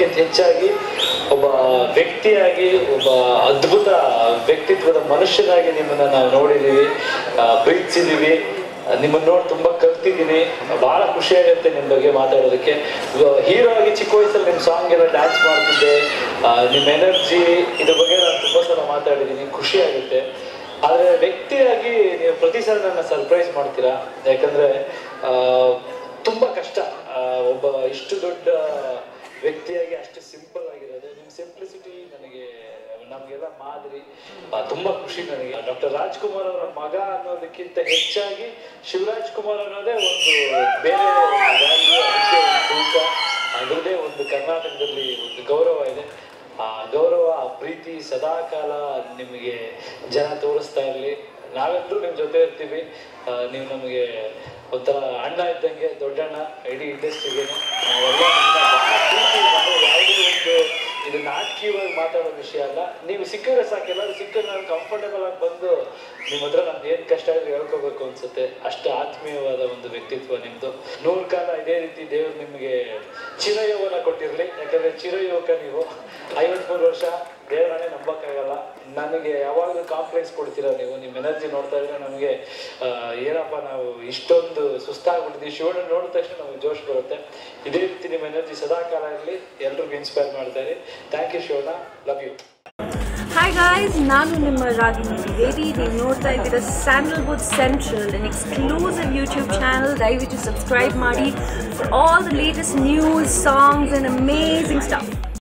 ಅನ್ನೋದಕ್ಕಿಂತ ಹೆಚ್ಚಾಗಿ ಒಬ್ಬ ವ್ಯಕ್ತಿಯಾಗಿ ಒಬ್ಬ ಅದ್ಭುತ ವ್ಯಕ್ತಿತ್ವದ ಮನುಷ್ಯನಾಗಿ ನಿಮ್ಮನ್ನ ನಾವು ನೋಡಿದೀವಿ ಆ, ಪ್ರೀತಿಸಿದೀವಿ ನಿಮ್ಮನ್ನ ನೋಡಿ ತುಂಬಾ ಕಲ್ತಿದ್ದೀನಿ ಬಹಳ ಖುಷಿ ಆಗುತ್ತೆ ನಿಮ್ಮ ಬಗ್ಗೆ ಮಾತಾಡೋದಕ್ಕೆ ಹೀರೋ ಆಗಿ ಚಿಕ್ಕ ವಯಸ್ಸಲ್ಲಿ ನಿಮ್ಮ ಸಾಂಗ್ ಎಲ್ಲ ಡ್ಯಾನ್ಸ್ ಮಾಡ್ತಿದ್ದೆ ಆ, ನಿಮ್ಮ ಎನರ್ಜಿ ಇದ್ರ ಬಗ್ಗೆ ನಾನು ತುಂಬಾ ಸಲ ಮಾತಾಡಿದ್ದೀನಿ ಖುಷಿ ಆಗುತ್ತೆ ಆದ್ರೆ ವ್ಯಕ್ತಿಯಾಗಿ ನೀವು ಪ್ರತಿ ಸಲ ನನ್ನ ಸರ್ಪ್ರೈಸ್ ಮಾಡ್ತೀರಾ ಯಾಕಂದ್ರೆ ಆ, ತುಂಬಾ ಕಷ್ಟ ಆ, ಒಬ್ಬ ಇಷ್ಟು ದೊಡ್ಡ ವ್ಯಕ್ತಿಯಾಗಿ ಅಷ್ಟು ಸಿಂಪಲ್ ಆಗಿರೋದು ನಿಮ್ಮ ಸಿಂಪ್ಲಿಸಿಟಿ ನನಗೆ ನಮಗೆಲ್ಲ ಮಾದರಿ ಆ, ತುಂಬಾ ಖುಷಿ ನನಗೆ ಡಾಕ್ಟರ್ ರಾಜ್ಕುಮಾರ್ ಅವರ ಮಗ ಅನ್ನೋದಕ್ಕಿಂತ ಹೆಚ್ಚಾಗಿ ಶಿವರಾಜ್ ಕುಮಾರ್ ಅನ್ನೋದೇ ಒಂದು ಬೇರೆ value, ಅದಕ್ಕೆ ಒಂದು ತೂಕ ಅದರದೇ ಒಂದು ಕರ್ನಾಟಕದಲ್ಲಿ ಒಂದು ಗೌರವ ಇದೆ ಆ ಗೌರವ ಆ ಪ್ರೀತಿ ಸದಾ ಕಾಲ ನಿಮಗೆ ಜನ ತೋರಿಸ್ತಾ ಇರಲಿ ನಾವೆಲ್ಲರೂ ನಿಮ್ಮ ಜೊತೆ ಇರ್ತೀವಿ ಆ, ನೀವು ನಮಗೆ ಒಂಥರ ಅಣ್ಣ ಇದ್ದಂಗೆ ದೊಡ್ಡಣ್ಣ ಇಡೀ ಇಂಡಸ್ಟ್ರಿಗೆ ನಾವೆಲ್ಲ ನಿಮ್ಮನ್ನ ಬಹಳ ಪ್ರೀತಿ ಮಾಡೋದು ಯಾವುದೇ ಒಂದು ಇದು ನಾಟಕೀಯವಾಗಿ ಮಾತಾಡೋ ವಿಷಯ ಅಲ್ಲ ನೀವು ಸಿಕ್ಕಿದ್ರೆ ಸಾಕು ಎಲ್ಲರೂ ಸಿಕ್ಕಿದ್ರೆ ನಾನು ಕಂಫರ್ಟಬಲ್ ಆಗಿ ಬಂದು ನಿಮ್ಮ ಹತ್ರ ನಾನು ಏನು ಕಷ್ಟ ಆದ್ರೆ ಹೇಳ್ಕೋಬೇಕು ಅನ್ಸುತ್ತೆ ಅಷ್ಟು ಆತ್ಮೀಯವಾದ ಒಂದು ವ್ಯಕ್ತಿತ್ವ ನಿಮ್ದು ನೂರು ಕಾಲ ಇದೇ ರೀತಿ ದೇವ್ರು ನಿಮಗೆ ಚಿರಯೋಗನ ಕೊಟ್ಟಿರಲಿ ಯಾಕಂದ್ರೆ ಚಿರಯುವಕ ನೀವು ಐವತ್ಮೂರು ವರ್ಷ ದೇವರನ್ನೇ ನಂಬಕ್ಕಾಗಲ್ಲ ನನಗೆ ಯಾವಾಗಲೂ ಕಾಂಪ್ಲೆಕ್ಸ್ ಕೊಡ್ತೀರ ನೀವು ನಿಮ್ಮ ಎನರ್ಜಿ ನೋಡ್ತಾ ಇದ್ರೆ ನಮಗೆ ಆ, ಏನಪ್ಪ ನಾವು ಇಷ್ಟೊಂದು ಸುಸ್ತಾಗ್ಬಿಟ್ಟಿದ್ವಿ ಶಿವಣ್ಣ ನೋಡಿದ ತಕ್ಷಣ ನಮಗೆ ಜೋಶ್ ಬರುತ್ತೆ ಇದೇ ರೀತಿ ನಿಮ್ಮ ಎನರ್ಜಿ ಸದಾ ಕಾಲ ಇರಲಿ ಎಲ್ರಿಗೂ ಇನ್ಸ್ಪೈರ್ ಮಾಡ್ತಾ ಇರಿ thank you Shivanna love you hi guys ನಾನು ನಿಮ್ಮ ರಾಗಿಣಿ ದ್ವಿವೇದಿ ನೀವು ನೋಡ್ತಾ ಇದ್ದೀರಾ Sandalwood central an exclusive YouTube channel ದಯವಿಟ್ಟು ಸಬ್ಸ್ಕ್ರೈಬ್ ಮಾಡಿ for all the latest news songs and amazing stuff